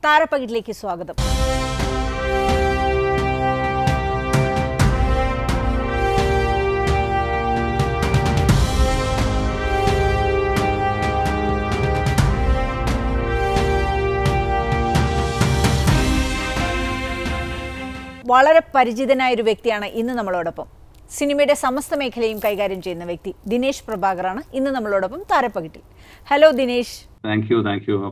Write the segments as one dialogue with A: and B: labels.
A: താരപ്പകിട്ടിലേക്ക് സ്വാഗതം വളരെ പരിചിതനായ ഒരു വ്യക്തിയാണ് ഇന്ന് നമ്മളോടൊപ്പം സിനിമയുടെ സമസ്ത മേഖലയും കൈകാര്യം ചെയ്യുന്ന വ്യക്തി ദിനേശ് പ്രഭാകറാണ് ഇന്ന് നമ്മളോടൊപ്പം താരപ്പകിട്ടിൽ hello Dinesh
B: thank you thank you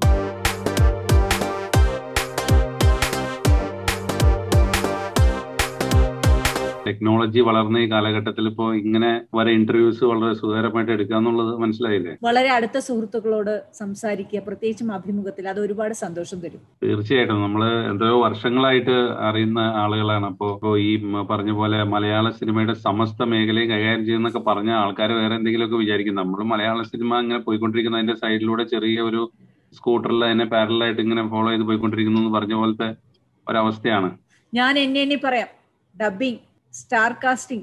B: technology വളർന്ന ഈ കാലഘട്ടത്തിൽ ഇപ്പോൾ ഇങ്ങനെ വരെ ഇന്റർവ്യൂസ് വളരെ സുഖകരമായിട്ട് എടുക്കുക എന്നുള്ളത് മനസ്സിലായില്ലേ
A: വളരെ അടുത്ത സുഹൃത്തുക്കളോട് സംസാരിക്കുക പ്രത്യേകിച്ചും അഭിമുഖത്തിൽ അത് ഒരുപാട് സന്തോഷം തരും
B: തീർച്ചയായിട്ടും നമ്മൾ എത്രയോ വർഷങ്ങളായിട്ട് അറിയുന്ന ആളുകളാണ് അപ്പോൾ ഇപ്പോൾ ഈ മ- പറഞ്ഞ പോലെ മലയാള സിനിമയുടെ സമസ്ത മേഖലയെ കൈകാര്യം ചെയ്യുന്നൊക്കെ പറഞ്ഞ ആൾക്കാർ വേറെ എന്തെങ്കിലുമൊക്കെ വിചാരിക്കും നമ്മൾ മലയാള സിനിമ ഇങ്ങനെ പോയിക്കൊണ്ടിരിക്കുന്നതിന്റെ സൈഡിലൂടെ ചെറിയ ഒരു സ്കൂട്ടറിൽ അതിനെ പാരലായിട്ട് ഇങ്ങനെ ഫോളോ ചെയ്ത് പോയിക്കൊണ്ടിരിക്കുന്നു എന്ന് പറഞ്ഞ പോലത്തെ ഒരവസ്ഥയാണ്
A: ഞാൻ എന്നെ എന്നെ പറയാം ഡബിങ് സ്റ്റാർ കാസ്റ്റിംഗ്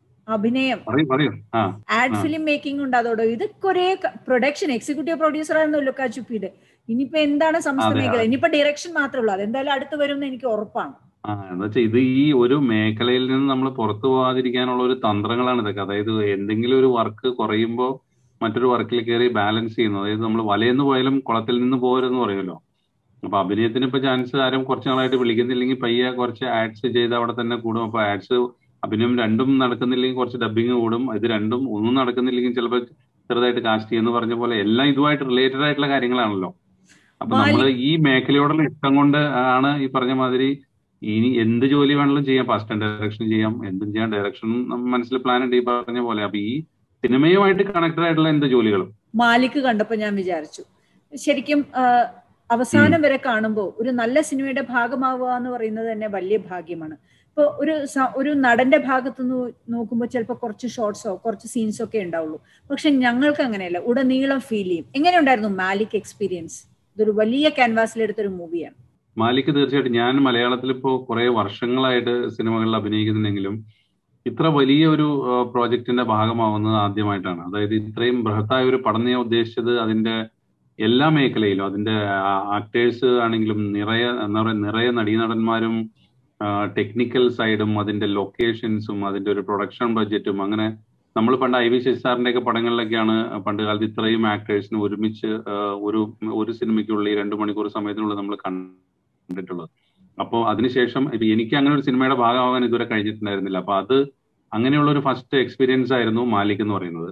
A: അഭിനയം
B: പറയൂ പറയൂ ആ
A: ആഡ്
B: ആ.
A: ഫിലിം മേക്കിംഗ് ഉണ്ട് അതോടെ ഇതൊക്കെ ഒരേ പ്രൊഡക്ഷൻ എക്സിക്യൂട്ടീവ് പ്രൊഡ്യൂസർ ആയിരുന്നു ലുക്കാ ചുപ്പിയുടെ ഇനിയിപ്പോ എന്താണ് സമസ്ത
B: അതെ,
A: മേഖല ഇനിയിപ്പോ ഡയറക്ഷൻ മാത്രമേ ഉള്ളൂ അതെന്തായാലും അടുത്ത് വരും എന്ന് എനിക്ക് ഉറപ്പാണ്
B: ആ എന്ന് വെച്ചാൽ ഇത് ഈ ഒരു മേഖലയിൽ നിന്ന് നമ്മൾ പുറത്തു പോകാതിരിക്കാനുള്ള ഒരു തന്ത്രങ്ങളാണ് ഇതൊക്കെ അതായത് എന്തെങ്കിലും ഒരു വർക്ക് കുറയുമ്പോൾ മറ്റൊരു വർക്കിൽ കയറി ബാലൻസ് ചെയ്യുന്നു അതായത് നമ്മൾ വലയെന്ന് പോയാലും കുളത്തിൽ നിന്ന് പോകരുതെന്ന് പറയുമല്ലോ അപ്പൊ അഭിനയത്തിന് ഇപ്പൊ ചാൻസ് ആരും കുറച്ച് നാളായിട്ട് വിളിക്കുന്നില്ലെങ്കിൽ പയ്യെ കുറച്ച് ആഡ്സ് ചെയ്ത് അവിടെ തന്നെ കൂടും അപ്പൊ ആഡ്സ് അഭിനയം രണ്ടും നടക്കുന്നില്ലെങ്കിൽ കുറച്ച് ഡബിങ് കൂടും ഇത് രണ്ടും ഒന്നും നടക്കുന്നില്ലെങ്കിൽ ചിലപ്പോൾ ചെറുതായിട്ട് കാസ്റ്റ് ചെയ്യുന്നു പറഞ്ഞ പോലെ എല്ലാം ഇതുമായിട്ട് റിലേറ്റഡ് ആയിട്ടുള്ള കാര്യങ്ങളാണല്ലോ അപ്പൊ നമ്മൾ ഈ മേഖലയോടുള്ള ഇഷ്ടം കൊണ്ട് ആണ് ഈ പറഞ്ഞ മാതിരി ഇനി എന്ത് ജോലി വേണമെങ്കിലും ചെയ്യാം ഫസ്റ്റ് ഡയറക്ഷൻ ചെയ്യാം എന്തും ചെയ്യാം ഡയറക്ഷൻ മനസ്സിൽ പ്ലാൻ ഉണ്ട് ഈ പറഞ്ഞ പോലെ അപ്പൊ ഈ സിനിമയുമായിട്ട് കണക്റ്റഡ് ആയിട്ടുള്ള എന്ത് ജോലികളും
A: മാലിക് കണ്ടപ്പോ ഞാൻ വിചാരിച്ചു ശരിക്കും ആ, അവസാനം വരെ കാണുമ്പോൾ ഒരു നല്ല സിനിമയുടെ ഭാഗമാവുക എന്ന് പറയുന്നത് തന്നെ വലിയ ഭാഗ്യമാണ് ഇപ്പൊ ഒരു സ- ഒരു നടന്റെ ഭാഗത്ത് നിന്ന് നോക്കുമ്പോൾ ചിലപ്പോൾ കുറച്ച് ഷോർട്സോ കുറച്ച് സീൻസോ ഒക്കെ ഉണ്ടാവുള്ളൂ പക്ഷെ ഞങ്ങൾക്ക് അങ്ങനെയല്ല ഉടനീളം ഫീൽ ചെയ്യും എങ്ങനെയുണ്ടായിരുന്നു മാലിക് എക്സ്പീരിയൻസ് ഇതൊരു വലിയ ക്യാൻവാസിലെടുത്തൊരു മൂവിയാണ്
B: മാലിക് തീർച്ചയായിട്ടും ഞാൻ മലയാളത്തിൽ ഇപ്പോൾ കുറെ വർഷങ്ങളായിട്ട് സിനിമകളിൽ അഭിനയിക്കുന്നുണ്ടെങ്കിലും ഇത്ര വലിയ ഒരു പ്രോജക്റ്റിന്റെ ഭാഗമാവുന്നത് ആദ്യമായിട്ടാണ് അതായത് ഇത്രയും ബൃഹത്തായ ഒരു പഠനം ഞാൻ ഉദ്ദേശിച്ചത് അതിന്റെ എല്ലാ മേഖലയിലും അതിന്റെ ആക്ടേഴ്സ് ആണെങ്കിലും നിറയെ എന്താ പറയുക നിറയെ നടീനടന്മാരും ടെക്നിക്കൽ സൈഡും അതിന്റെ ലൊക്കേഷൻസും അതിന്റെ ഒരു പ്രൊഡക്ഷൻ ബഡ്ജറ്റും അങ്ങനെ നമ്മൾ പണ്ട് ഐ വി ശശിസാറിന്റെ ഒക്കെ പടങ്ങളിലൊക്കെയാണ് പണ്ട് കാലത്ത് ഇത്രയും ആക്ടേഴ്സിന് ഒരുമിച്ച് ആ, ഒരു ഒരു സിനിമയ്ക്കുള്ളിൽ രണ്ടു മണിക്കൂർ സമയത്തിനുള്ളിൽ നമ്മൾ കണ്ടിട്ടുള്ളത് അപ്പോൾ അതിനുശേഷം ഇപ്പൊ എനിക്ക് അങ്ങനെ ഒരു സിനിമയുടെ ഭാഗമാകാൻ ഇതുവരെ കഴിഞ്ഞിട്ടുണ്ടായിരുന്നില്ല അപ്പൊ അത് അങ്ങനെയുള്ള ഒരു ഫസ്റ്റ് എക്സ്പീരിയൻസ് ആയിരുന്നു മാലിക് എന്ന് പറയുന്നത്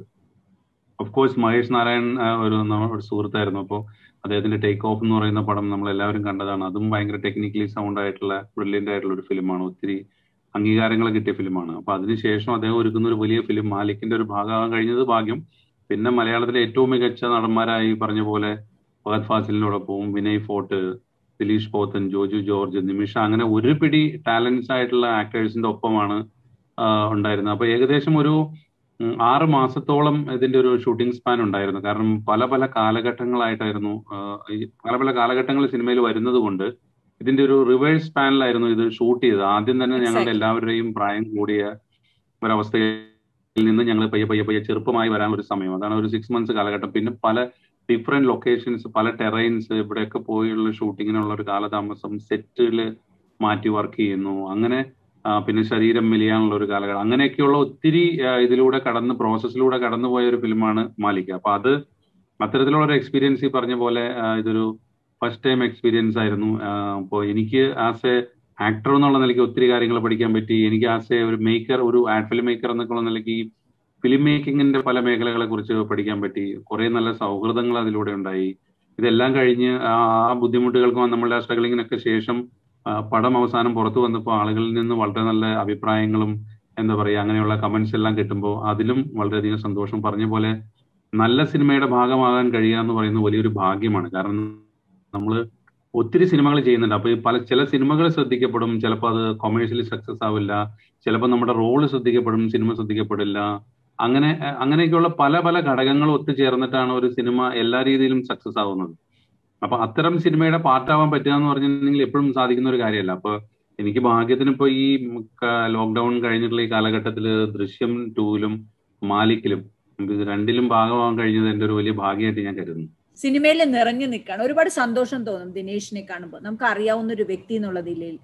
B: ഓഫ് കോഴ്സ് മഹേഷ് നാരായൺ ആ, ഒരു നമ്മ- ഒരു സുഹൃത്തായിരുന്നു അപ്പോൾ അദ്ദേഹത്തിന്റെ ടേക്ക് ഓഫ് എന്ന് പറയുന്ന പടം നമ്മൾ എല്ലാവരും കണ്ടതാണ് അതും ഭയങ്കര ടെക്നിക്കലി സൗണ്ട് ആയിട്ടുള്ള ബ്രില്യൻ്റ് ആയിട്ടുള്ള ഒരു ഫിലിമാണ് ഒത്തിരി അംഗീകാരങ്ങൾ കിട്ടിയ ഫിലിമാണ് അപ്പൊ അതിനുശേഷം അദ്ദേഹം ഒരുക്കുന്ന ഒരു വലിയ ഫിലിം മാലിക്കിന്റെ ഒരു ഭാഗമാകാൻ കഴിഞ്ഞത് ഭാഗ്യം പിന്നെ മലയാളത്തിലെ ഏറ്റവും മികച്ച നടന്മാരായി പറഞ്ഞ പോലെ ഫഹദ് ഫാസിലിനോടൊപ്പവും വിനയ് ഫോർട്ട് ദിലീഷ് പോത്തൻ ജോജു ജോർജ് നിമിഷ അങ്ങനെ ഒരു പിടി ടാലൻസ് ആയിട്ടുള്ള ആക്ടേഴ്സിന്റെ ഒപ്പമാണ് ആ, ഉണ്ടായിരുന്നത് അപ്പൊ ഏകദേശം ഒരു ഉം, ആറ് മാസത്തോളം ഇതിന്റെ ഒരു ഷൂട്ടിംഗ് സ്പാൻ ഉണ്ടായിരുന്നു കാരണം പല പല കാലഘട്ടങ്ങളായിട്ടായിരുന്നു ആ, ഈ പല പല കാലഘട്ടങ്ങൾ സിനിമയിൽ വരുന്നത് കൊണ്ട് ഇതിന്റെ ഒരു റിവേഴ്സ് സ്പാനിലായിരുന്നു ഇത് ഷൂട്ട് ചെയ്തത് ആദ്യം തന്നെ ഞങ്ങളുടെ
A: Exactly.
B: എല്ലാവരുടെയും പ്രായം കൂടിയ ഒരവസ്ഥയിൽ നിന്ന് ഞങ്ങൾ പയ്യെ പയ്യെ പയ്യെ ചെറുപ്പമായി വരാനുള്ള ഒരു സമയം അതാണ് ഒരു സിക്സ് മന്ത്സ് കാലഘട്ടം പിന്നെ പല ഡിഫറെന്റ് ലൊക്കേഷൻസ് പല ടെറൈൻസ് ഇവിടെയൊക്കെ പോയുള്ള ഷൂട്ടിങ്ങിനുള്ള ഒരു കാലതാമസം സെറ്റിൽ മാറ്റി വർക്ക് ചെയ്യുന്നു അങ്ങനെ ആ, പിന്നെ ശരീരം മെലിയാനുള്ള ഒരു കാലഘട്ടം അങ്ങനെയൊക്കെയുള്ള ഒത്തിരി ആ, ഇതിലൂടെ കടന്ന് പ്രോസസ്സിലൂടെ കടന്നുപോയ ഒരു ഫിലിമാണ് മാലിക അപ്പൊ അത് അത്തരത്തിലുള്ള ഒരു എക്സ്പീരിയൻസ് ഈ പറഞ്ഞ പോലെ ആ, ഇതൊരു ഫസ്റ്റ് ടൈം എക്സ്പീരിയൻസ് ആയിരുന്നു അപ്പോൾ എനിക്ക് ആസ് എ ആക്ടർ എന്നുള്ള നിലയ്ക്ക് ഒത്തിരി കാര്യങ്ങൾ പഠിക്കാൻ പറ്റി എനിക്ക് ആസ് എ ഒരു മേക്കർ ഒരു ആഡ് ഫിലിം മേക്കർ എന്നൊക്കെയുള്ള നിലയ്ക്ക് ഈ ഫിലിം മേക്കിങ്ങിന്റെ പല മേഖലകളെ കുറിച്ച് പഠിക്കാൻ പറ്റി കുറെ നല്ല സൗഹൃദങ്ങൾ അതിലൂടെ ഉണ്ടായി ഇതെല്ലാം കഴിഞ്ഞ് ആ ആ ബുദ്ധിമുട്ടുകൾക്കും നമ്മളുടെ സ്ട്രഗിളിങ്ങിനൊക്കെ ശേഷം ആ, പടം അവസാനം പുറത്തു വന്നപ്പോൾ ആളുകളിൽ നിന്ന് വളരെ നല്ല അഭിപ്രായങ്ങളും എന്താ പറയുക അങ്ങനെയുള്ള കമന്റ്സ് എല്ലാം കിട്ടുമ്പോൾ അതിലും വളരെയധികം സന്തോഷം പറഞ്ഞ പോലെ നല്ല സിനിമയുടെ ഭാഗമാകാൻ കഴിയുക എന്ന് പറയുന്നത് വലിയൊരു ഭാഗ്യമാണ് കാരണം നമ്മൾ ഒത്തിരി സിനിമകൾ ചെയ്യുന്നുണ്ട് അപ്പൊ ഈ പല ചില സിനിമകൾ ശ്രദ്ധിക്കപ്പെടും ചിലപ്പോൾ അത് കൊമേഴ്ഷ്യലി സക്സസ് ആവില്ല ചിലപ്പോൾ നമ്മുടെ റോള് ശ്രദ്ധിക്കപ്പെടും സിനിമ ശ്രദ്ധിക്കപ്പെടില്ല അങ്ങനെ അഹ് അങ്ങനെയൊക്കെയുള്ള പല പല ഘടകങ്ങൾ ഒത്തുചേർന്നിട്ടാണ് ഒരു സിനിമ എല്ലാ രീതിയിലും സക്സസ് ആവുന്നത് അപ്പൊ അത്തരം സിനിമയുടെ പാർട്ടാവാൻ പറ്റുക എന്ന് പറഞ്ഞിട്ടുണ്ടെങ്കിൽ എപ്പോഴും സാധിക്കുന്ന ഒരു കാര്യമല്ല അപ്പൊ എനിക്ക് ഭാഗ്യത്തിന് ഇപ്പൊ ഈ ലോക്ക്ഡൌൺ കഴിഞ്ഞിട്ടുള്ള ഈ കാലഘട്ടത്തിൽ ദൃശ്യം ടൂവിലും മാലിക്കിലും ഇത് രണ്ടിലും ഭാഗമാകാൻ കഴിഞ്ഞത് എന്റെ ഒരു വലിയ ഭാഗ്യമായിട്ട് ഞാൻ കരുതുന്നു
A: സിനിമയിൽ നിറഞ്ഞു നിൽക്കുകയാണ് ഒരുപാട് സന്തോഷം തോന്നും ദിനേശിനെ കാണുമ്പോൾ നമുക്ക് അറിയാവുന്ന ഒരു വ്യക്തി എന്നുള്ള നിലയിൽ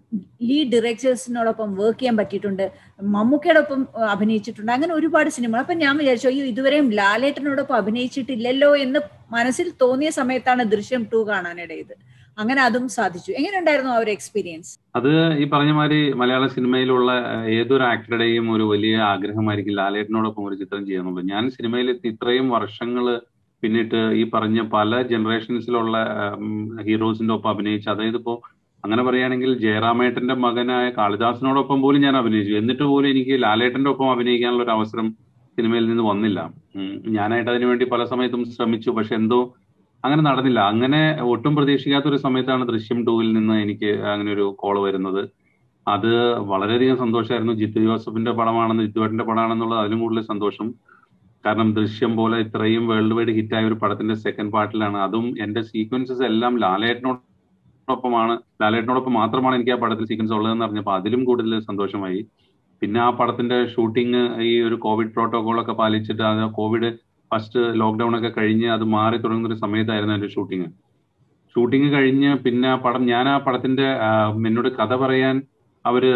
A: ലീഡ് ഡയറക്ടേഴ്സിനോടൊപ്പം വർക്ക് ചെയ്യാൻ പറ്റിയിട്ടുണ്ട് മമ്മൂക്കയോടൊപ്പം അഭിനയിച്ചിട്ടുണ്ട് അങ്ങനെ ഒരുപാട് സിനിമകൾ അപ്പൊ ഞാൻ വിചാരിച്ചു അയ്യോ ഇതുവരെയും ലാലേട്ടനോടൊപ്പം അഭിനയിച്ചിട്ടില്ലല്ലോ എന്ന് മനസ്സിൽ തോന്നിയ സമയത്താണ് ദൃശ്യം ടു കാണാനിടയത് അങ്ങനെ അതും സാധിച്ചു എങ്ങനെയുണ്ടായിരുന്നു ആ ഒരു എക്സ്പീരിയൻസ്
B: അത് ഈ പറഞ്ഞ മാതിരി മലയാള സിനിമയിലുള്ള ഏതൊരു ആക്ടറുടെയും ഒരു വലിയ ആഗ്രഹമായിരിക്കും ലാലേട്ടനോടൊപ്പം ഒരു ചിത്രം ചെയ്യാന്നുള്ളത് ഞാൻ സിനിമയിൽ ഇത്രയും വർഷങ്ങൾ പിന്നിട്ട് ഈ പറഞ്ഞ പല ജനറേഷൻസിലുള്ള ഹീറോസിന്റെ ഒപ്പം അഭിനയിച്ച് അതായത് ഇപ്പോ അങ്ങനെ പറയുകയാണെങ്കിൽ ജയറാമേട്ടന്റെ മകനായ കാളിദാസിനോടൊപ്പം പോലും ഞാൻ അഭിനയിച്ചു എന്നിട്ട് പോലും എനിക്ക് ലാലേട്ടന്റെ ഒപ്പം അഭിനയിക്കാനുള്ള ഒരു അവസരം സിനിമയിൽ നിന്ന് വന്നില്ല ഞാനായിട്ട് അതിനുവേണ്ടി പല സമയത്തും ശ്രമിച്ചു പക്ഷെ എന്തോ അങ്ങനെ നടന്നില്ല അങ്ങനെ ഒട്ടും പ്രതീക്ഷിക്കാത്ത ഒരു സമയത്താണ് ദൃശ്യം ടൂവിൽ നിന്ന് എനിക്ക് അങ്ങനെ ഒരു കോൾ വരുന്നത് അത് വളരെയധികം സന്തോഷമായിരുന്നു ജിത്തു ജോസഫിന്റെ പടമാണെന്ന് ജിത്തുവേട്ടന്റെ പടമാണെന്നുള്ളത് അതിലും കൂടുതൽ സന്തോഷം കാരണം ദൃശ്യം പോലെ ഇത്രയും വേൾഡ് വൈഡ് ഹിറ്റായ ഒരു പടത്തിന്റെ സെക്കൻഡ് പാർട്ടിലാണ് അതും എന്റെ സീക്വൻസസ് എല്ലാം ലാലേട്ടനോടൊപ്പമാണ് ലാലേട്ടനോടൊപ്പം മാത്രമാണ് എനിക്ക് ആ പടത്തിൽ സീക്വൻസ് ഉള്ളതെന്ന് അറിഞ്ഞപ്പോൾ അതിലും കൂടുതൽ സന്തോഷമായി പിന്നെ ആ പടത്തിന്റെ ഷൂട്ടിംഗ് ഈ ഒരു കോവിഡ് പ്രോട്ടോകോൾ ഒക്കെ പാലിച്ചിട്ട് അത് കോവിഡ് ഫസ്റ്റ് ലോക്ക്ഡൌൺ ഒക്കെ കഴിഞ്ഞ് അത് മാറി തുടങ്ങുന്ന ഒരു സമയത്തായിരുന്നു എന്റെ ഷൂട്ടിങ് ഷൂട്ടിങ് കഴിഞ്ഞ് പിന്നെ ആ പടം ഞാൻ ആ പടത്തിന്റെ എന്നോട് കഥ പറയാൻ അവര്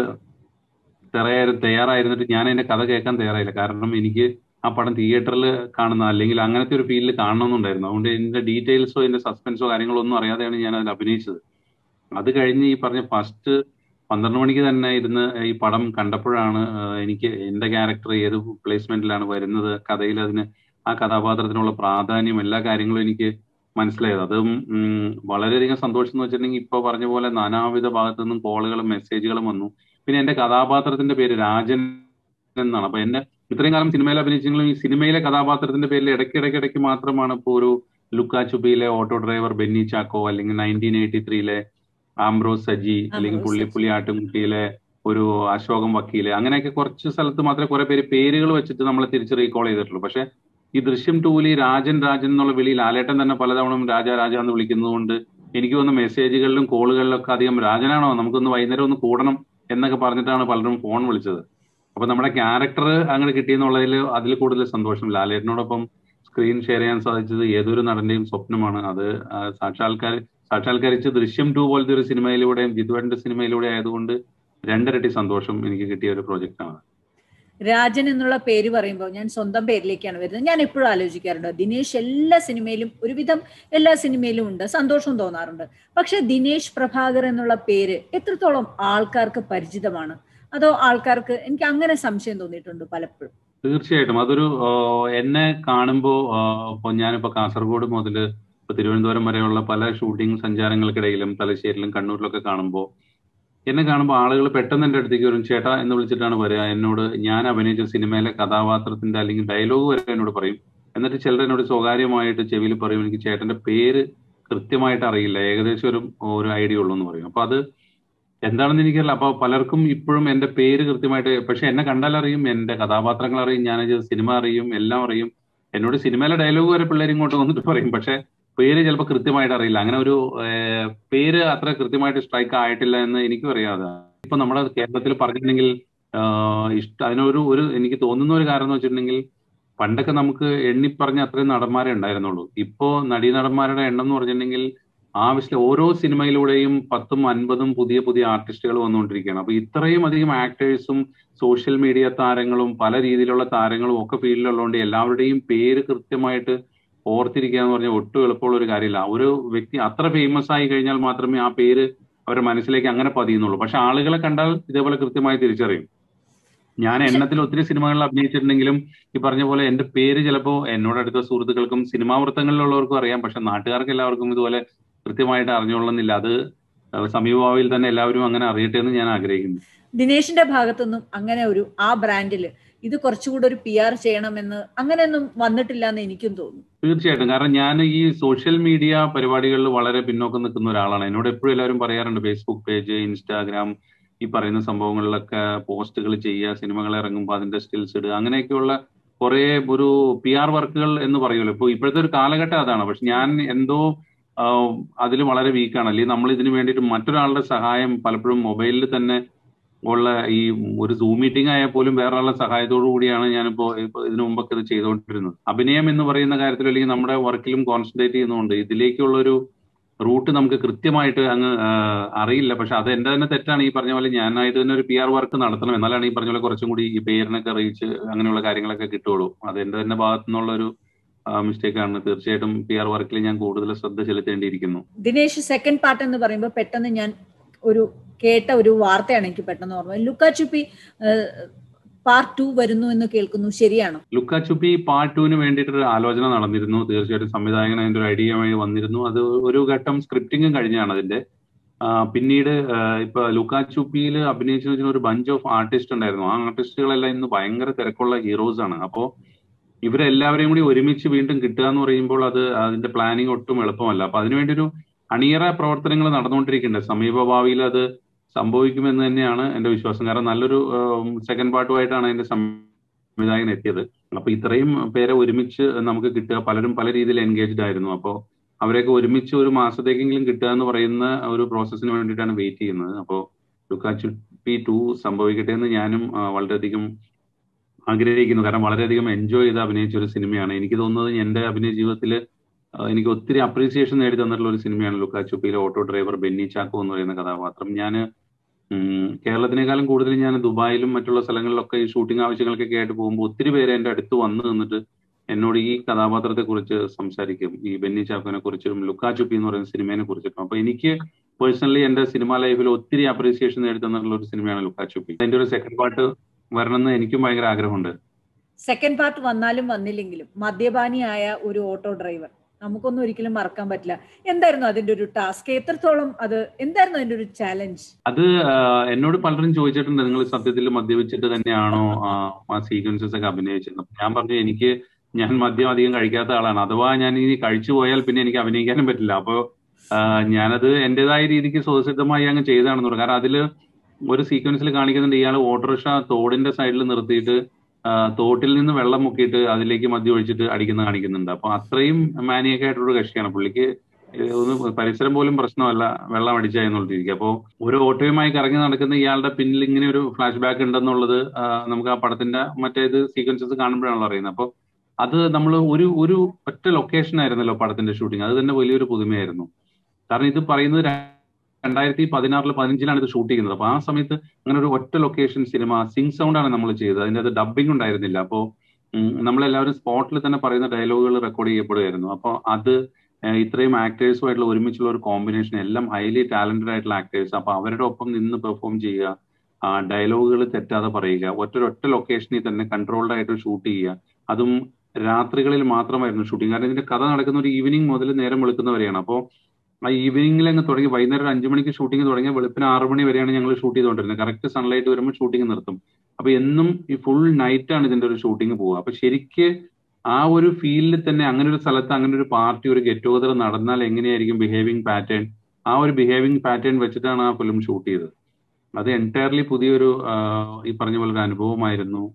B: തയ്യാറായി തയ്യാറായിരുന്നിട്ട് ഞാൻ അതിന്റെ കഥ കേൾക്കാൻ തയ്യാറായില്ല കാരണം എനിക്ക് ആ പടം തിയേറ്ററിൽ കാണുന്ന അല്ലെങ്കിൽ അങ്ങനത്തെ ഒരു ഫീലിൽ കാണണമെന്നുണ്ടായിരുന്നു അതുകൊണ്ട് ഇതിന്റെ ഡീറ്റെയിൽസോ ഇതിന്റെ സസ്പെൻസോ കാര്യങ്ങളോ ഒന്നും അറിയാതെയാണ് ഞാൻ അതിൽ അഭിനയിച്ചത് അത് കഴിഞ്ഞ് ഈ പറഞ്ഞ ഫസ്റ്റ് പന്ത്രണ്ട് മണിക്ക് തന്നെ ഇരുന്ന് ഈ പടം കണ്ടപ്പോഴാണ് എനിക്ക് എന്റെ ക്യാരക്ടർ ഏത് പ്ലേസ്മെന്റിലാണ് വരുന്നത് കഥയിൽ അതിന് ആ കഥാപാത്രത്തിനുള്ള പ്രാധാന്യം എല്ലാ കാര്യങ്ങളും എനിക്ക് മനസ്സിലായത് അതും വളരെയധികം സന്തോഷം എന്ന് വെച്ചിട്ടുണ്ടെങ്കിൽ ഇപ്പൊ പറഞ്ഞ പോലെ നാനാവിധ ഭാഗത്തു നിന്നും കോളുകളും മെസ്സേജുകളും വന്നു പിന്നെ എന്റെ കഥാപാത്രത്തിന്റെ പേര് രാജൻ എന്നാണ് അപ്പൊ എന്നെ ഇത്രയും കാലം സിനിമയിൽ അഭിനയിച്ചെങ്കിലും ഈ സിനിമയിലെ കഥാപാത്രത്തിന്റെ പേരിൽ ഇടയ്ക്കിടയ്ക്ക് ഇടയ്ക്ക് മാത്രമാണ് ഇപ്പോൾ ഒരു ലുക്കാ ചുബിയിലെ ഓട്ടോ ഡ്രൈവർ ബെന്നി ചാക്കോ അല്ലെങ്കിൽ നയൻറ്റീൻ എയ്റ്റി ത്രീയിലെ ആംബ്രോസ് സജി അല്ലെങ്കിൽ പുള്ളിപ്പുള്ളി ആട്ടുമുട്ടിയിലെ ഒരു അശോകം വക്കീല് അങ്ങനെയൊക്കെ കുറച്ച് സ്ഥലത്ത് മാത്രമേ കുറെ പേര് പേരുകൾ വെച്ചിട്ട് നമ്മൾ തിരിച്ച് റീകോൾ ചെയ്തിട്ടുള്ളൂ പക്ഷെ ഈ ദൃശ്യം ടൂലി രാജൻ രാജൻ എന്നുള്ള വിളി ലാലേട്ടൻ തന്നെ പലതവണ രാജ രാജ എന്ന് വിളിക്കുന്നതുകൊണ്ട് എനിക്ക് വന്ന മെസ്സേജുകളിലും കോളുകളിലൊക്കെ അധികം രാജനാണോ നമുക്കൊന്ന് വൈകുന്നേരം ഒന്ന് കൂടണം എന്നൊക്കെ പറഞ്ഞിട്ടാണ് പലരും ഫോൺ വിളിച്ചത് അപ്പൊ നമ്മുടെ ക്യാരക്ടർ അങ്ങനെ കിട്ടിയെന്നുള്ളതിൽ അതിൽ കൂടുതൽ സന്തോഷം ലാലേട്ടനോടൊപ്പം സ്ക്രീൻ ഷെയർ ചെയ്യാൻ സാധിച്ചത് ഏതൊരു നടന്റെയും സ്വപ്നമാണ് അത് സാക്ഷാത്കാര സാക്ഷാത്കരിച്ച് ദൃശ്യം ടു പോലത്തെ ഒരു സിനിമയിലൂടെയും ജിതുവേട്ടന്റെ സിനിമയിലൂടെ ആയതുകൊണ്ട് രണ്ടിരട്ടി സന്തോഷം എനിക്ക് കിട്ടിയ ഒരു പ്രോജക്റ്റാണ്
A: രാജൻ എന്നുള്ള പേര് പറയുമ്പോൾ ഞാൻ സ്വന്തം പേരിലേക്കാണ് വരുന്നത് ഞാൻ എപ്പോഴും ആലോചിക്കാറുണ്ട് ദിനേശ് എല്ലാ സിനിമയിലും ഒരുവിധം എല്ലാ സിനിമയിലും ഉണ്ട് സന്തോഷം തോന്നാറുണ്ട് പക്ഷെ ദിനേശ് പ്രഭാകർ എന്നുള്ള പേര് എത്രത്തോളം ആൾക്കാർക്ക് പരിചിതമാണ് അതോ ആൾക്കാർക്ക് എനിക്ക് അങ്ങനെ സംശയം തോന്നിയിട്ടുണ്ട് പലപ്പോഴും
B: തീർച്ചയായിട്ടും അതൊരു എന്നെ കാണുമ്പോൾ ഇപ്പൊ ഞാനിപ്പോ കാസർഗോഡ് മുതൽ ഇപ്പൊ തിരുവനന്തപുരം വരെയുള്ള പല ഷൂട്ടിംഗ് സഞ്ചാരങ്ങൾക്കിടയിലും തലശ്ശേരിയിലും കണ്ണൂരിലൊക്കെ കാണുമ്പോൾ എന്നെ കാണുമ്പോൾ ആളുകൾ പെട്ടെന്ന് എൻ്റെ അടുത്തേക്ക് വരും ചേട്ടാ എന്ന് വിളിച്ചിട്ടാണ് വരിക എന്നോട് ഞാൻ അഭിനയിച്ച സിനിമയിലെ കഥാപാത്രത്തിന്റെ അല്ലെങ്കിൽ ഡയലോഗ് വരെ എന്നോട് പറയും എന്നിട്ട് ചിലർ എന്നോട് സ്വകാര്യമായിട്ട് ചെവിയിൽ പറയും എനിക്ക് ചേട്ടന്റെ പേര് കൃത്യമായിട്ട് അറിയില്ല ഏകദേശം ഒരു ഒരു ഐഡിയ ഉള്ളൂ എന്ന് പറയും അപ്പൊ അത് എന്താണെന്ന് എനിക്കറിയില്ല അപ്പൊ പലർക്കും ഇപ്പോഴും എന്റെ പേര് കൃത്യമായിട്ട് പക്ഷെ എന്നെ കണ്ടാൽ അറിയും എന്റെ കഥാപാത്രങ്ങൾ അറിയും ഞാൻ സിനിമ അറിയും എല്ലാം അറിയും എന്നോട് സിനിമയിലെ ഡയലോഗ് വരെ പിള്ളേർ ഇങ്ങോട്ട് വന്നിട്ട് പറയും പക്ഷെ പേര് ചിലപ്പോൾ കൃത്യമായിട്ട് അറിയില്ല അങ്ങനെ ഒരു പേര് അത്ര കൃത്യമായിട്ട് സ്ട്രൈക്ക് ആയിട്ടില്ല എന്ന് എനിക്കും അറിയാതെ ഇപ്പൊ നമ്മുടെ കേരളത്തിൽ പറഞ്ഞിട്ടുണ്ടെങ്കിൽ ഇഷ്ട അതിനൊരു ഒരു എനിക്ക് തോന്നുന്ന ഒരു കാരണം എന്ന് വെച്ചിട്ടുണ്ടെങ്കിൽ പണ്ടൊക്കെ നമുക്ക് എണ്ണി പറഞ്ഞ അത്രയും നടന്മാരെ ഉണ്ടായിരുന്നുള്ളൂ ഇപ്പോ നടീനടന്മാരുടെ എണ്ണം എന്ന് പറഞ്ഞിട്ടുണ്ടെങ്കിൽ ആവശ്യം ഓരോ സിനിമയിലൂടെയും പത്തും അൻപതും പുതിയ പുതിയ ആർട്ടിസ്റ്റുകൾ വന്നുകൊണ്ടിരിക്കുകയാണ് അപ്പൊ ഇത്രയും അധികം ആക്ടേഴ്സും സോഷ്യൽ മീഡിയ താരങ്ങളും പല രീതിയിലുള്ള താരങ്ങളും ഒക്കെ ഫീൽഡിലുള്ളതുകൊണ്ട് എല്ലാവരുടെയും പേര് കൃത്യമായിട്ട് ഓർത്തിരിക്കുക എന്ന് പറഞ്ഞാൽ ഒട്ടും എളുപ്പമുള്ള ഒരു കാര്യമില്ല ഒരു വ്യക്തി അത്ര ഫേമസ് ആയി കഴിഞ്ഞാൽ മാത്രമേ ആ പേര് അവരുടെ മനസ്സിലേക്ക് അങ്ങനെ പതിയുന്നുള്ളൂ പക്ഷെ ആളുകളെ കണ്ടാൽ ഇതേപോലെ കൃത്യമായി തിരിച്ചറിയും ഞാൻ എണ്ണത്തിൽ ഒത്തിരി സിനിമകളിൽ അഭിനയിച്ചിട്ടുണ്ടെങ്കിലും ഈ പറഞ്ഞ പോലെ എന്റെ പേര് ചിലപ്പോൾ എന്നോട് അടുത്ത സുഹൃത്തുക്കൾക്കും സിനിമാ വൃത്തങ്ങളിലുള്ളവർക്കും അറിയാം പക്ഷെ നാട്ടുകാർക്ക് എല്ലാവർക്കും ഇതുപോലെ കൃത്യമായിട്ട് അറിഞ്ഞുകൊള്ളുന്നില്ല അത് സമീപഭാവിയിൽ തന്നെ എല്ലാവരും അങ്ങനെ അറിയട്ടെ എന്ന് ഞാൻ ആഗ്രഹിക്കുന്നു
A: ദിനേശിന്റെ ഭാഗത്തുനിന്നും അങ്ങനെ ഒരു ആ ബ്രാൻഡിൽ ഇത് കുറച്ചുകൂടെ ഒരു പി ആർ ചെയ്യണമെന്ന് അങ്ങനെയൊന്നും വന്നിട്ടില്ല എന്ന് എനിക്കും തോന്നുന്നു
B: തീർച്ചയായിട്ടും കാരണം ഞാൻ ഈ സോഷ്യൽ മീഡിയ പരിപാടികളിൽ വളരെ പിന്നോക്കം നിൽക്കുന്ന ഒരാളാണ് എന്നോട് എപ്പോഴും എല്ലാവരും പറയാറുണ്ട് ഫേസ്ബുക്ക് പേജ് ഇൻസ്റ്റാഗ്രാം ഈ പറയുന്ന സംഭവങ്ങളിലൊക്കെ പോസ്റ്റുകൾ ചെയ്യുക സിനിമകൾ ഇറങ്ങുമ്പോൾ അതിന്റെ സ്കിൽസ് ഇടുക അങ്ങനെയൊക്കെയുള്ള കുറെ ഒരു പി ആർ വർക്കുകൾ എന്ന് പറയുമല്ലോ ഇപ്പോൾ ഇപ്പോഴത്തെ ഒരു കാലഘട്ടം അതാണ് പക്ഷെ ഞാൻ എന്തോ അതിൽ വളരെ വീക്കാണ് അല്ലെങ്കിൽ നമ്മൾ ഇതിനു വേണ്ടിയിട്ട് മറ്റൊരാളുടെ സഹായം പലപ്പോഴും മൊബൈലിൽ തന്നെ ഉള്ള ഈ ഒരു സൂം മീറ്റിംഗ് ആയാൽ പോലും വേറെ ആളുടെ സഹായത്തോടു കൂടിയാണ് ഞാനിപ്പോ ഇപ്പൊ ഇതിനു മുമ്പൊക്കെ ഇത് ചെയ്തുകൊണ്ടിരുന്നത് അഭിനയം എന്ന് പറയുന്ന കാര്യത്തിൽ അല്ലെങ്കിൽ നമ്മുടെ വർക്കിലും കോൺസെൻട്രേറ്റ് ചെയ്യുന്നുണ്ട് ഇതിലേക്കുള്ള ഒരു റൂട്ട് നമുക്ക് കൃത്യമായിട്ട് അങ്ങ് അറിയില്ല പക്ഷെ അത് എന്റെ തന്നെ തെറ്റാണ് ഈ പറഞ്ഞ പോലെ ഞാനായിട്ട് തന്നെ ഒരു പി ആർ വർക്ക് നടത്തണം എന്നാലാണ് ഈ പറഞ്ഞ പോലെ കുറച്ചും കൂടി ഈ പേരിനൊക്കെ അറിയിച്ച് അങ്ങനെയുള്ള കാര്യങ്ങളൊക്കെ കിട്ടുള്ളൂ അത് എന്റെ തന്നെ ഭാഗത്തു നിന്നുള്ള ഒരു മിസ്റ്റേക്ക് ആണ് തീർച്ചയായിട്ടും പി ആർ വർക്കിൽ ഞാൻ കൂടുതൽ ശ്രദ്ധ ചെലുത്തേണ്ടിയിരിക്കുന്നു
A: ദിനേശ് സെക്കൻഡ് പാർട്ട് എന്ന് പറയുമ്പോൾ പെട്ടെന്ന് ഞാൻ ഒരു കേട്ട ഒരു വാർത്തയാണ് എനിക്ക് പെട്ടെന്ന് ഓർമ്മ ലുക്ക ചുപ്പി പാർട്ട് ടു വരുന്നു എന്ന് കേൾക്കുന്നു ശരിയാണോ
B: ലുക്ക ചുപ്പി പാർട്ട് ടുവിന് വേണ്ടിയിട്ട് ഒരു ആലോചന നടന്നിരുന്നു തീർച്ചയായിട്ടും സംവിധായകൻ അതിന്റെ ഒരു ഐഡിയയുമായി വന്നിരുന്നു അത് ഒരു ഘട്ടം സ്ക്രിപ്റ്റിംഗും കഴിഞ്ഞാണ് അതിന്റെ പിന്നീട് ഇപ്പൊ ലുക്ക ചുപ്പിയിൽ അഭിനയിച്ചു ഒരു ബഞ്ച് ഓഫ് ആർട്ടിസ്റ്റ് ഉണ്ടായിരുന്നു ആ ആർട്ടിസ്റ്റുകളെല്ലാം ഇന്ന് ഭയങ്കര തിരക്കുള്ള ഹീറോസ് ആണ് അപ്പോ ഇവരെല്ലാവരെയും കൂടി ഒരുമിച്ച് വീണ്ടും കിട്ടുക എന്ന് പറയുമ്പോൾ അത് അതിന്റെ പ്ലാനിങ് ഒട്ടും എളുപ്പമല്ല അപ്പൊ അതിനുവേണ്ടി ഒരു അണിയറ പ്രവർത്തനങ്ങൾ നടന്നുകൊണ്ടിരിക്കുന്നുണ്ട് സമീപ ഭാവിയിൽ അത് സംഭവിക്കുമെന്ന് തന്നെയാണ് എന്റെ വിശ്വാസം കാരണം നല്ലൊരു സെക്കൻഡ് പാർട്ടുമായിട്ടാണ് അതിന്റെ സംവിധായകൻ എത്തിയത് അപ്പൊ ഇത്രയും പേരെ ഒരുമിച്ച് നമുക്ക് കിട്ടുക പലരും പല രീതിയിൽ എൻഗേജ്ഡ് ആയിരുന്നു അപ്പോൾ അവരെയൊക്കെ ഒരുമിച്ച് ഒരു മാസത്തേക്കെങ്കിലും കിട്ടുക എന്ന് പറയുന്ന ഒരു പ്രോസസ്സിന് വേണ്ടിയിട്ടാണ് വെയിറ്റ് ചെയ്യുന്നത് അപ്പോൾ ലുക്കാച്ചു പി ടു സംഭവിക്കട്ടെ എന്ന് ഞാനും വളരെയധികം ആഗ്രഹിക്കുന്നു കാരണം വളരെയധികം എൻജോയ് ചെയ്ത് അഭിനയിച്ച ഒരു സിനിമയാണ് എനിക്ക് തോന്നുന്നത് എന്റെ അഭിനയ ജീവിതത്തിൽ എനിക്ക് ഒത്തിരി അപ്രീസിയേഷൻ നേടി തന്നിട്ടുള്ള ഒരു സിനിമയാണ് ലുക്കാച്ചുപ്പിയിലെ ഓട്ടോ ഡ്രൈവർ ബെന്നി ചാക്കോ എന്ന് പറയുന്ന കഥാപാത്രം ഞാൻ കേരളത്തിനേക്കാളും കൂടുതൽ ഞാൻ ദുബായിലും മറ്റുള്ള സ്ഥലങ്ങളിലൊക്കെ ഈ ഷൂട്ടിംഗ് ആവശ്യങ്ങൾക്കൊക്കെ ആയിട്ട് പോകുമ്പോൾ ഒത്തിരി പേര് എൻ്റെ അടുത്ത് വന്ന് നിന്നിട്ട് എന്നോട് ഈ കഥാപാത്രത്തെ കുറിച്ച് സംസാരിക്കും ഈ ബെന്നി ചാക്കോനെ കുറിച്ചും ലുക്കാച്ചുപ്പി എന്ന് പറയുന്ന സിനിമയെ കുറിച്ചിട്ടും അപ്പൊ എനിക്ക് പേഴ്സണലി എന്റെ സിനിമാ ലൈഫിൽ ഒത്തിരി അപ്രീസിയേഷൻ നേടി തന്നിട്ടുള്ള ഒരു സിനിമയാണ് ലുക്കാച്ചുപ്പി അതിന്റെ ഒരു സെക്കൻഡ് പാർട്ട് വരണമെന്ന് എനിക്കും ഭയങ്കര ആഗ്രഹമുണ്ട്
A: സെക്കൻഡ് പാർട്ട് വന്നാലും വന്നില്ലെങ്കിലും മദ്യപാനിയായ ഒരു ഓട്ടോ ഡ്രൈവർ നമുക്കൊന്നും ഒരിക്കലും മറക്കാൻ പറ്റില്ല എന്തായിരുന്നു അതിന്റെ ഒരു ടാസ്ക് എത്രത്തോളം അത് എന്തായിരുന്നു അതിന്റെ ഒരു ചാലഞ്ച്
B: അത് എന്നോട് പലരും ചോദിച്ചിട്ടുണ്ട് നിങ്ങൾ സത്യത്തിൽ മദ്യപിച്ചിട്ട് തന്നെയാണോ ആ സീക്വൻസസ് ഒക്കെ അഭിനയിച്ചത് ഞാൻ പറഞ്ഞു എനിക്ക് ഞാൻ മദ്യം അധികം കഴിക്കാത്ത ആളാണ് അഥവാ ഞാൻ ഇനി കഴിച്ചു പോയാൽ പിന്നെ എനിക്ക് അഭിനയിക്കാനും പറ്റില്ല അപ്പോൾ ഞാനത് എന്റേതായ രീതിക്ക് സ്വതസിദ്ധമായി അങ്ങ് ചെയ്തതാണെന്ന് പറഞ്ഞു കാരണം അതിൽ ഒരു സീക്വൻസിൽ കാണിക്കുന്നുണ്ട് ഇയാൾ ഓട്ടോറിക്ഷ തോടിന്റെ സൈഡിൽ നിർത്തിയിട്ട് തോട്ടിൽ നിന്ന് വെള്ളം മുക്കിയിട്ട് അതിലേക്ക് മദ്യം ഒഴിച്ചിട്ട് അടിക്കുന്ന കാണിക്കുന്നുണ്ട് അപ്പൊ അത്രയും മാനിയൊക്കെ ആയിട്ടുള്ള കക്ഷിയാണ് പുള്ളിക്ക് ഒന്ന് പരിസരം പോലും പ്രശ്നമല്ല വെള്ളം അടിച്ച എന്നുള്ളതിരിക്കും അപ്പോൾ ഒരു ഓട്ടോയുമായി കറങ്ങി നടക്കുന്ന ഇയാളുടെ പിന്നിൽ ഇങ്ങനെ ഒരു ഫ്ലാഷ് ബാക്ക് ഉണ്ടെന്നുള്ളത് നമുക്ക് ആ പടത്തിന്റെ മറ്റേത് സീക്വൻസസ് കാണുമ്പോഴാണല്ലോ അറിയുന്നത് അപ്പോൾ അത് നമ്മൾ ഒരു ഒരു ഒറ്റ ലൊക്കേഷൻ ആയിരുന്നല്ലോ പടത്തിന്റെ ഷൂട്ടിംഗ് അത് തന്നെ വലിയൊരു പുതുമയായിരുന്നു കാരണം ഇത് പറയുന്നത് രണ്ടായിരത്തി പതിനാറിൽ പതിനഞ്ചിലാണ് ഇത് ഷൂട്ട് ചെയ്യുന്നത് അപ്പൊ ആ സമയത്ത് അങ്ങനെ ഒരു ഒറ്റ ലൊക്കേഷൻ സിനിമ സിംഗ് സൗണ്ട് ആണ് നമ്മൾ ചെയ്തത് അതിന്റെ അത് ഡബിംഗ് ഉണ്ടായിരുന്നില്ല അപ്പോൾ നമ്മളെല്ലാവരും സ്പോട്ടിൽ തന്നെ പറയുന്ന ഡയലോഗുകൾ റെക്കോർഡ് ചെയ്യപ്പെടുമായിരുന്നു അപ്പോൾ അത് ഇത്രയും ആക്ടേഴ്സുമായിട്ടുള്ള ഒരുമിച്ചുള്ള ഒരു കോമ്പിനേഷൻ എല്ലാം ഹൈലി ടാലന്റഡ് ആയിട്ടുള്ള ആക്ടേഴ്സ് അപ്പൊ അവരുടെ ഒപ്പം നിന്ന് പെർഫോം ചെയ്യുക ഡയലോഗുകൾ തെറ്റാതെ പറയുക ഒറ്റ ഒറ്റ ലൊക്കേഷനിൽ തന്നെ കൺട്രോൾഡ് ആയിട്ട് ഷൂട്ട് ചെയ്യുക അതും രാത്രികളിൽ മാത്രമായിരുന്നു ഷൂട്ടിംഗ് കാരണം ഇതിന്റെ കഥ നടക്കുന്ന ഒരു ഈവനിങ് മുതൽ നേരം വെളുക്കുന്നവരെയാണ് അപ്പോൾ ആ ഈവനിങ്ങിൽ അങ്ങ് തുടങ്ങി വൈകുന്നേരം അഞ്ചു മണിക്ക് ഷൂട്ടിംഗ് തുടങ്ങിയ വെളുപ്പിന് ആറു മണി വരെയാണ് ഞങ്ങൾ ഷൂട്ട് ചെയ്തുകൊണ്ടിരുന്നത് കറക്റ്റ് സൺലൈറ്റ് വരുമ്പോൾ ഷൂട്ടിംഗ് നിർത്തും അപ്പൊ എന്നും ഈ ഫുൾ നൈറ്റ് ആണ് ഇതിന്റെ ഒരു ഷൂട്ടിംഗ് പോവുക അപ്പൊ ശരിക്ക് ആ ഒരു ഫീൽഡിൽ തന്നെ അങ്ങനെ ഒരു സ്ഥലത്ത് അങ്ങനെ ഒരു പാർട്ടി ഒരു ഗെറ്റ് ടുഗദർ നടന്നാൽ എങ്ങനെയായിരിക്കും ബിഹേവിംഗ് പാറ്റേൺ ആ ഒരു ബിഹേവിംഗ് പാറ്റേൺ വെച്ചിട്ടാണ് ആ ഫിലിം ഷൂട്ട് ചെയ്തത് അത് എൻറ്റയർലി പുതിയൊരു ഈ പറഞ്ഞ പോലെ ഒരു അനുഭവമായിരുന്നു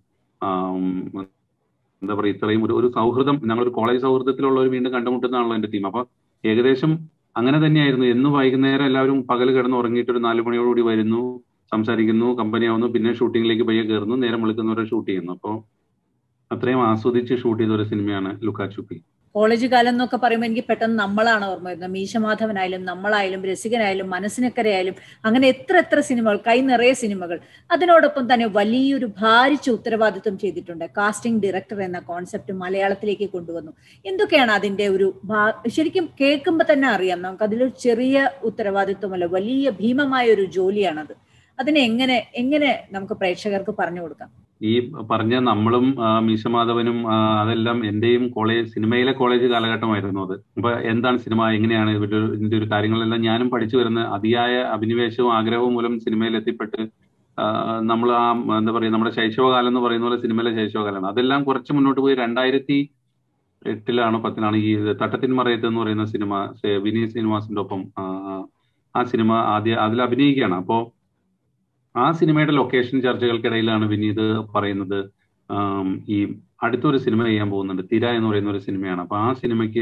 B: എന്താ പറയുക ഇത്രയും ഒരു ഒരു സൗഹൃദം ഞങ്ങളൊരു കോളേജ് സൗഹൃദത്തിലുള്ള ഒരു വീണ്ടും കണ്ടുമുട്ടുന്നതാണല്ലോ എന്റെ ടീം അപ്പൊ ഏകദേശം അങ്ങനെ തന്നെയായിരുന്നു എന്നും വൈകുന്നേരം എല്ലാവരും പകൽ കിടന്ന് ഉറങ്ങിയിട്ട് ഒരു നാല് മണിയോടുകൂടി വരുന്നു സംസാരിക്കുന്നു കമ്പനി ആവുന്നു പിന്നെ ഷൂട്ടിങ്ങിലേക്ക് പയ്യെ കയറുന്നു നേരം വിളിക്കുന്നവരെ ഷൂട്ട് ചെയ്യുന്നു അപ്പോൾ അത്രയും ആസ്വദിച്ച് ഷൂട്ട് ചെയ്ത ഒരു സിനിമയാണ് ലുക്കാച്ചുപ്പി
A: കോളേജ് കാലം എന്നൊക്കെ പറയുമ്പോൾ എനിക്ക് പെട്ടെന്ന് നമ്മളാണ് ഓർമ്മ വരുന്നത് മീശമാധവനായാലും നമ്മളായാലും രസികനായാലും മനസ്സിനക്കരയായാലും അങ്ങനെ എത്ര എത്ര സിനിമകൾ കൈ നിറയെ സിനിമകൾ അതിനോടൊപ്പം തന്നെ വലിയൊരു ഭാരിച്ച ഉത്തരവാദിത്വം ചെയ്തിട്ടുണ്ട് കാസ്റ്റിംഗ് ഡയറക്ടർ എന്ന കോൺസെപ്റ്റ് മലയാളത്തിലേക്ക് കൊണ്ടുവന്നു എന്തൊക്കെയാണ് അതിന്റെ ഒരു ശരിക്കും കേൾക്കുമ്പോൾ തന്നെ അറിയാം നമുക്ക് അതിലൊരു ചെറിയ ഉത്തരവാദിത്വമല്ല വലിയ ഭീമമായ ഒരു ജോലിയാണത് അതിനെ എങ്ങനെ എങ്ങനെ നമുക്ക് പ്രേക്ഷകർക്ക് പറഞ്ഞു കൊടുക്കാം
B: ഈ പറഞ്ഞ നമ്മളും മീശമാധവനും അതെല്ലാം എന്റെയും കോളേജ് സിനിമയിലെ കോളേജ് കാലഘട്ടമായിരുന്നു അത് അപ്പൊ എന്താണ് സിനിമ എങ്ങനെയാണ് ഇവരുടെ ഇതിന്റെ ഒരു കാര്യങ്ങളെല്ലാം ഞാനും പഠിച്ചു വരുന്ന അതിയായ അഭിനിവേശവും ആഗ്രഹവും മൂലം സിനിമയിൽ എത്തിപ്പെട്ട് നമ്മൾ ആ എന്താ പറയുക നമ്മുടെ ശൈശവകാലം എന്ന് പറയുന്ന പോലെ സിനിമയിലെ ശൈശവകാലമാണ് അതെല്ലാം കുറച്ച് മുന്നോട്ട് പോയി രണ്ടായിരത്തി എട്ടിലാണോ പത്തിലാണോ ഈ തട്ടത്തിൻ മറയത്ത് എന്ന് പറയുന്ന സിനിമ വിനീത് ശ്രീനിവാസിന്റെ ഒപ്പം ആ സിനിമ ആദ്യ അതിൽ അഭിനയിക്കുകയാണ് അപ്പോ ആ സിനിമയുടെ ലൊക്കേഷൻ ചർച്ചകൾക്കിടയിലാണ് വിനീത് പറയുന്നത് ഈ അടുത്തൊരു സിനിമ ചെയ്യാൻ പോകുന്നുണ്ട് തിര എന്ന് പറയുന്ന ഒരു സിനിമയാണ് അപ്പൊ ആ സിനിമയ്ക്ക്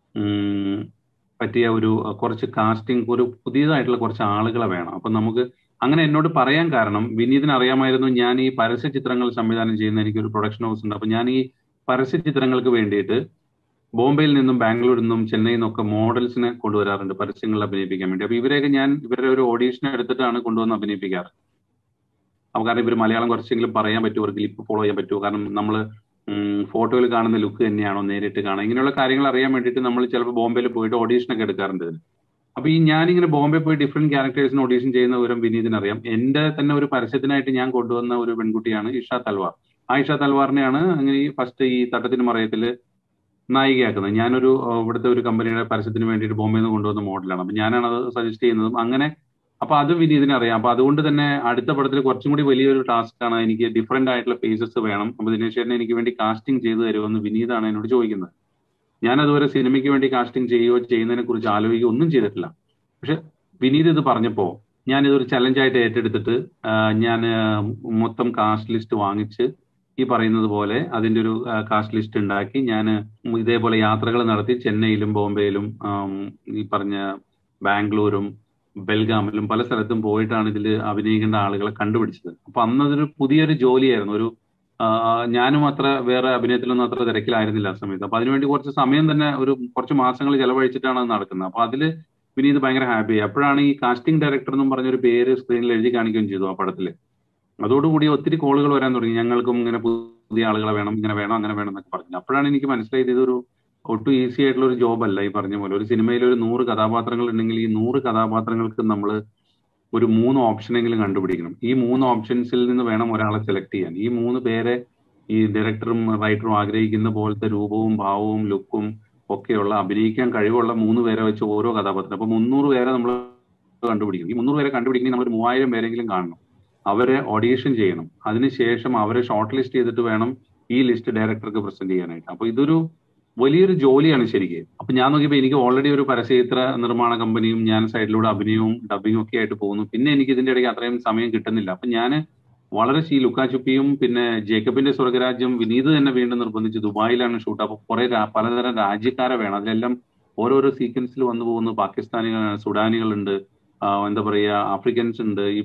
B: പറ്റിയ ഒരു കുറച്ച് കാസ്റ്റിംഗ് ഒരു പുതിയതായിട്ടുള്ള കുറച്ച് ആളുകളെ വേണം അപ്പൊ നമുക്ക് അങ്ങനെ എന്നോട് പറയാൻ കാരണം വിനീതിന് അറിയാമായിരുന്നു ഞാൻ ഈ പരസ്യ ചിത്രങ്ങൾ സംവിധാനം ചെയ്യുന്ന എനിക്കൊരു പ്രൊഡക്ഷൻ ഹൗസ് ഉണ്ട് അപ്പൊ ഞാൻ ഈ പരസ്യ ചിത്രങ്ങൾക്ക് വേണ്ടിയിട്ട് ബോംബെയിൽ നിന്നും ബാംഗ്ലൂരിൽ നിന്നും ചെന്നൈയിൽ നിന്നൊക്കെ മോഡൽസിനെ കൊണ്ടുവരാറുണ്ട് പരസ്യങ്ങളിൽ അഭിനയിപ്പിക്കാൻ വേണ്ടി അപ്പൊ ഇവരെയൊക്കെ ഞാൻ ഇവരുടെ ഒരു ഓഡീഷൻ എടുത്തിട്ടാണ് കൊണ്ടുവന്ന് അഭിനയിപ്പിക്കാറ് അപ്പൊ കാരണം ഇവർ മലയാളം കുറച്ചെങ്കിലും പറയാൻ പറ്റുമോ അവർക്ക് ലിപ്പ് ഫോളോ ചെയ്യാൻ പറ്റുമോ കാരണം നമ്മൾ ഫോട്ടോയിൽ കാണുന്ന ലുക്ക് തന്നെയാണോ നേരിട്ട് കാണാം ഇങ്ങനെയുള്ള കാര്യങ്ങൾ അറിയാൻ വേണ്ടിയിട്ട് നമ്മൾ ചിലപ്പോൾ ബോംബെയിൽ പോയിട്ട് ഓഡീഷൻ ഒക്കെ എടുക്കാറുണ്ട് ഇതിന് അപ്പൊ ഈ ഞാനിങ്ങനെ ബോംബെ പോയി ഡിഫറെന്റ് ക്യാരക്ടേഴ്സിന് ഓഡീഷൻ ചെയ്യുന്ന വിവരം വിനീതിന് അറിയാം എന്റെ തന്നെ ഒരു പരസ്യത്തിനായിട്ട് ഞാൻ കൊണ്ടുവന്ന ഒരു പെൺകുട്ടിയാണ് ഇഷ തൽവാർ ആ ഇഷ തൽവാറിനെയാണ് അങ്ങനെ ഈ ഫസ്റ്റ് ഈ തട്ടത്തിന് മറയത്തില് നായികയാക്കുന്നത് ഞാനൊരു ഇവിടുത്തെ ഒരു കമ്പനിയുടെ പരസ്യത്തിന് വേണ്ടിയിട്ട് ബോംബെയിൽ നിന്ന് കൊണ്ടുവന്ന മോഡലാണ് അപ്പൊ ഞാനാണ് അത് സജസ്റ്റ് ചെയ്യുന്നതും അങ്ങനെ അപ്പൊ അത് വിനീതിനെ അറിയാം അപ്പൊ അതുകൊണ്ട് തന്നെ അടുത്ത പടത്തിൽ കുറച്ചും കൂടി വലിയൊരു ടാസ്ക് ആണ് എനിക്ക് ഡിഫറെന്റ് ആയിട്ടുള്ള ഫേസസ് വേണം അപ്പൊ ദിനേശ് ചേട്ടനെ എനിക്ക് വേണ്ടി കാസ്റ്റിംഗ് ചെയ്തു തരുമെന്ന് വിനീതാണ് എന്നോട് ചോദിക്കുന്നത് ഞാൻ അതുവരെ സിനിമയ്ക്ക് വേണ്ടി കാസ്റ്റിംഗ് ചെയ്യുകയോ ചെയ്യുന്നതിനെ കുറിച്ച് ആലോചിക്കുകയോ ഒന്നും ചെയ്തിട്ടില്ല പക്ഷെ വിനീത് ഇത് പറഞ്ഞപ്പോ ഞാൻ ഇതൊരു ചലഞ്ചായിട്ട് ഏറ്റെടുത്തിട്ട് ഞാൻ മൊത്തം കാസ്റ്റ് ലിസ്റ്റ് വാങ്ങിച്ച് ഈ പറയുന്നത് പോലെ അതിന്റെ ഒരു കാസ്റ്റ് ലിസ്റ്റ് ഉണ്ടാക്കി ഞാൻ ഇതേപോലെ യാത്രകൾ നടത്തി ചെന്നൈയിലും ബോംബെയിലും ഈ പറഞ്ഞ ബാംഗ്ലൂരും ബെൽഗാമിലും പല സ്ഥലത്തും പോയിട്ടാണ് ഇതിൽ അഭിനയിക്കേണ്ട ആളുകളെ കണ്ടുപിടിച്ചത് അപ്പൊ അന്നതൊരു പുതിയൊരു ജോലിയായിരുന്നു ഒരു ഞാനും അത്ര വേറെ അഭിനയത്തിലൊന്നും അത്ര തിരക്കിലായിരുന്നില്ല ആ സമയത്ത് അപ്പൊ അതിനുവേണ്ടി കുറച്ച് സമയം തന്നെ ഒരു കുറച്ച് മാസങ്ങൾ ചെലവഴിച്ചിട്ടാണ് അത് നടക്കുന്നത് അപ്പൊ അതിൽ വിനീത് ഭയങ്കര ഹാപ്പി അപ്പോഴാണ് ഈ കാസ്റ്റിംഗ് ഡയറക്ടർ എന്നും പറഞ്ഞൊരു പേര് സ്ക്രീനിൽ എഴുതി കാണിക്കുകയും ചെയ്തു ആ പടത്തില് അതോടുകൂടി ഒത്തിരി കോളുകൾ വരാൻ തുടങ്ങി ഞങ്ങൾക്കും ഇങ്ങനെ പുതിയ ആളുകളെ വേണം ഇങ്ങനെ വേണം അങ്ങനെ വേണം എന്നൊക്കെ പറഞ്ഞു അപ്പോഴാണ് എനിക്ക് മനസ്സിലായത് ഇതൊരു ഒട്ടും ഈസി ആയിട്ടുള്ള ഒരു ജോബ് അല്ല ഈ പറഞ്ഞ പോലെ ഒരു സിനിമയിൽ ഒരു നൂറ് കഥാപാത്രങ്ങൾ ഉണ്ടെങ്കിൽ ഈ നൂറ് കഥാപാത്രങ്ങൾക്ക് നമ്മൾ ഒരു മൂന്ന് ഓപ്ഷനെങ്കിലും കണ്ടുപിടിക്കണം ഈ മൂന്ന് ഓപ്ഷൻസിൽ നിന്ന് വേണം ഒരാളെ സെലക്ട് ചെയ്യാൻ ഈ മൂന്ന് പേരെ ഈ ഡയറക്ടറും റൈറ്ററും ആഗ്രഹിക്കുന്ന പോലത്തെ രൂപവും ഭാവവും ലുക്കും ഒക്കെയുള്ള അഭിനയിക്കാൻ കഴിവുള്ള മൂന്ന് പേരെ വെച്ച് ഓരോ കഥാപാത്രം അപ്പൊ മുന്നൂറ് പേരെ നമ്മൾ കണ്ടുപിടിക്കണം ഈ മുന്നൂറ് പേരെ കണ്ടുപിടിക്കണമെങ്കിൽ നമ്മൾ മൂവായിരം പേരെങ്കിലും കാണണം അവരെ ഓഡീഷൻ ചെയ്യണം അതിനുശേഷം അവരെ ഷോർട്ട് ലിസ്റ്റ് ചെയ്തിട്ട് വേണം ഈ ലിസ്റ്റ് ഡയറക്ടർക്ക് പ്രസന്റ് ചെയ്യാനായിട്ട് അപ്പൊ ഇതൊരു വലിയൊരു ജോലിയാണ് ശരിക്കും അപ്പൊ ഞാൻ നോക്കിയപ്പോൾ എനിക്ക് ഓൾറെഡി ഒരു പരസ്യചിത്ര നിർമ്മാണ കമ്പനിയും ഞാൻ സൈഡിലൂടെ അഭിനയവും ഡബിങ്ങും ഒക്കെ ആയിട്ട് പോകുന്നു പിന്നെ എനിക്ക് ഇതിന്റെ ഇടയ്ക്ക് അത്രയും സമയം കിട്ടുന്നില്ല അപ്പൊ ഞാൻ വളരെ ഈ ലുക്കാചുപ്പിയും പിന്നെ ജേക്കബിന്റെ സ്വർഗരാജ്യം വിനീത് തന്നെ വീണ്ടും നിർബന്ധിച്ച് ദുബായിലാണ് ഷൂട്ട് അപ്പൊ കുറെ പലതരം രാജ്യക്കാരെ വേണം അതിലെല്ലാം ഓരോരോ സീക്വൻസിൽ വന്നു പോകുന്നു പാകിസ്ഥാനികൾ സുഡാനികളുണ്ട് എന്താ പറയുക ആഫ്രിക്കൻസ് ഉണ്ട് ഈ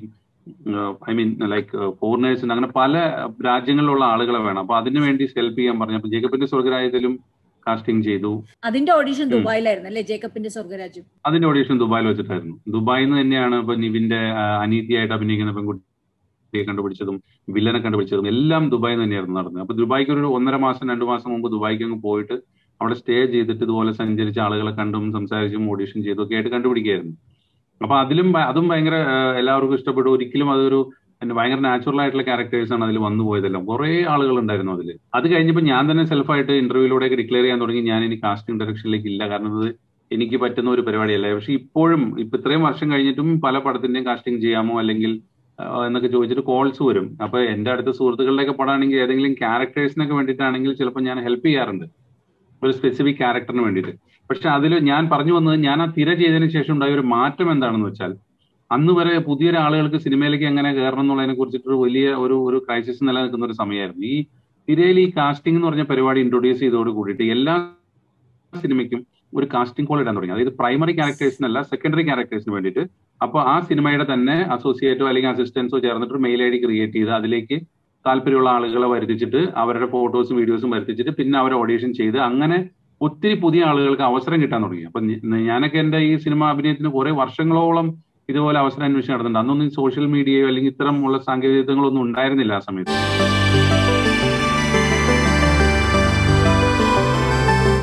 B: ഐ മീൻ ലൈക്ക് ഫോറിനേഴ്സ് ഉണ്ട് അങ്ങനെ പല രാജ്യങ്ങളിലുള്ള ആളുകളെ വേണം അപ്പൊ അതിനു വേണ്ടി ഹെൽപ്പ് ചെയ്യാൻ പറഞ്ഞു അപ്പൊ ജേക്കബിന്റെ സ്വർഗരാജ്യത്തിലും കാസ്റ്റിംഗ് ചെയ്തു
A: അതിന്റെ ഓഡീഷൻ ദുബായിലായിരുന്നു അല്ലേ ജേക്കബിന്റെ സ്വർഗരാജ്യം
B: അതിന്റെ ഓഡീഷൻ ദുബായിൽ വെച്ചിട്ടായിരുന്നു ദുബായിൽ നിന്ന് തന്നെയാണ് ഇപ്പൊ നിവിന്റെ അനീതിയായിട്ട് അഭിനയിക്കുന്ന പെൺകുട്ടിയെ കണ്ടുപിടിച്ചതും വില്ലനെ കണ്ടുപിടിച്ചതും എല്ലാം ദുബായിൽ തന്നെയായിരുന്നു നടന്നത് അപ്പൊ ദുബായിക്ക് ഒരു ഒന്നര മാസം രണ്ടു മാസം മുമ്പ് ദുബായിക്ക് അങ്ങ് പോയിട്ട് അവിടെ സ്റ്റേ ചെയ്തിട്ട് ഇതുപോലെ സഞ്ചരിച്ച ആളുകളെ കണ്ടും സംസാരിച്ചും ഓഡീഷൻ ചെയ്തും ഒക്കെ ആയിട്ട് കണ്ടുപിടിക്കുകയായിരുന്നു അപ്പൊ അതിലും അതും ഭയങ്കര എല്ലാവർക്കും ഇഷ്ടപ്പെട്ടു ഒരിക്കലും അതൊരു ഭയങ്കര നാച്ചുറൽ ആയിട്ടുള്ള ക്യാരക്ടേഴ്സ് ആണ് അതിൽ വന്നു പോയതെല്ലാം കുറെ ആളുകൾ ഉണ്ടായിരുന്നു അതിൽ അത് കഴിഞ്ഞപ്പോൾ ഞാൻ തന്നെ സെൽഫായിട്ട് ഇന്റർവ്യൂയിലൂടെ ഡിക്ലെയർ ചെയ്യാൻ തുടങ്ങി ഞാൻ ഇനി കാസ്റ്റിംഗ് ഡയറക്ഷനിലേക്ക് ഇല്ല കാരണം ഇത് എനിക്ക് പറ്റുന്ന ഒരു പരിപാടിയല്ല പക്ഷെ ഇപ്പോഴും ഇപ്പൊ ഇത്രയും വർഷം കഴിഞ്ഞിട്ടും പല പടത്തിന്റെയും കാസ്റ്റിംഗ് ചെയ്യാമോ അല്ലെങ്കിൽ എന്നൊക്കെ ചോദിച്ചിട്ട് കോൾസ് വരും അപ്പൊ എന്റെ അടുത്ത സുഹൃത്തുക്കളുടെയൊക്കെ പടമാണെങ്കിൽ ഏതെങ്കിലും ക്യാരക്ടേഴ്സിനൊക്കെ വേണ്ടിയിട്ടാണെങ്കിൽ ചിലപ്പോൾ ഞാൻ ഹെൽപ്പ് ചെയ്യാറുണ്ട് ഒരു സ്പെസിഫിക് ക്യാരക്ടറിന് വേണ്ടിയിട്ട് പക്ഷെ അതിൽ ഞാൻ പറഞ്ഞു വന്നത് ഞാൻ ആ തിര ചെയ്തതിന് ശേഷം ഉണ്ടായ ഒരു മാറ്റം എന്താണെന്ന് വെച്ചാൽ അന്ന് വരെ പുതിയൊരാളുകൾക്ക് സിനിമയിലേക്ക് എങ്ങനെ കയറണം എന്നുള്ളതിനെ കുറിച്ചിട്ടൊരു വലിയ ഒരു ഒരു ക്രൈസിസ് നിലനിൽക്കുന്ന ഒരു സമയമായിരുന്നു ഈ തിരയിൽ ഈ കാസ്റ്റിംഗ് എന്ന് പറഞ്ഞ പരിപാടി ഇൻട്രൊഡ്യൂസ് ചെയ്തോട് കൂടിയിട്ട് എല്ലാ സിനിമയ്ക്കും ഒരു കാസ്റ്റിംഗ് കോൾ ഇടാൻ തുടങ്ങി അതായത് പ്രൈമറി ക്യാരക്ടേഴ്സിനല്ല സെക്കൻഡറി ക്യാരക്ടേഴ്സിന് വേണ്ടിയിട്ട് അപ്പോൾ ആ സിനിമയുടെ തന്നെ അസോസിയേറ്റോ അല്ലെങ്കിൽ അസിസ്റ്റൻസോ ചേർന്നിട്ട് മെയിൽ ഐ ഡി ക്രിയേറ്റ് ചെയ്ത് അതിലേക്ക് താല്പര്യമുള്ള ആളുകളെ വരുത്തിച്ചിട്ട് അവരുടെ ഫോട്ടോസും വീഡിയോസും വരുത്തിച്ചിട്ട് പിന്നെ അവരെ ഓഡീഷൻ ചെയ്ത് അങ്ങനെ ഒത്തിരി പുതിയ ആളുകൾക്ക് അവസരം കിട്ടാൻ തുടങ്ങി അപ്പൊ ഞാനൊക്കെ എന്റെ ഈ സിനിമ അഭിനയത്തിന് കുറെ വർഷങ്ങളോളം ഇതുപോലെ അവസരം അന്വേഷിച്ച് നടന്നിട്ടുണ്ട് അന്നൊന്നും സോഷ്യൽ മീഡിയയോ അല്ലെങ്കിൽ ഇത്തരം ഉള്ള സാങ്കേതികങ്ങളൊന്നും ഉണ്ടായിരുന്നില്ല ആ സമയത്ത്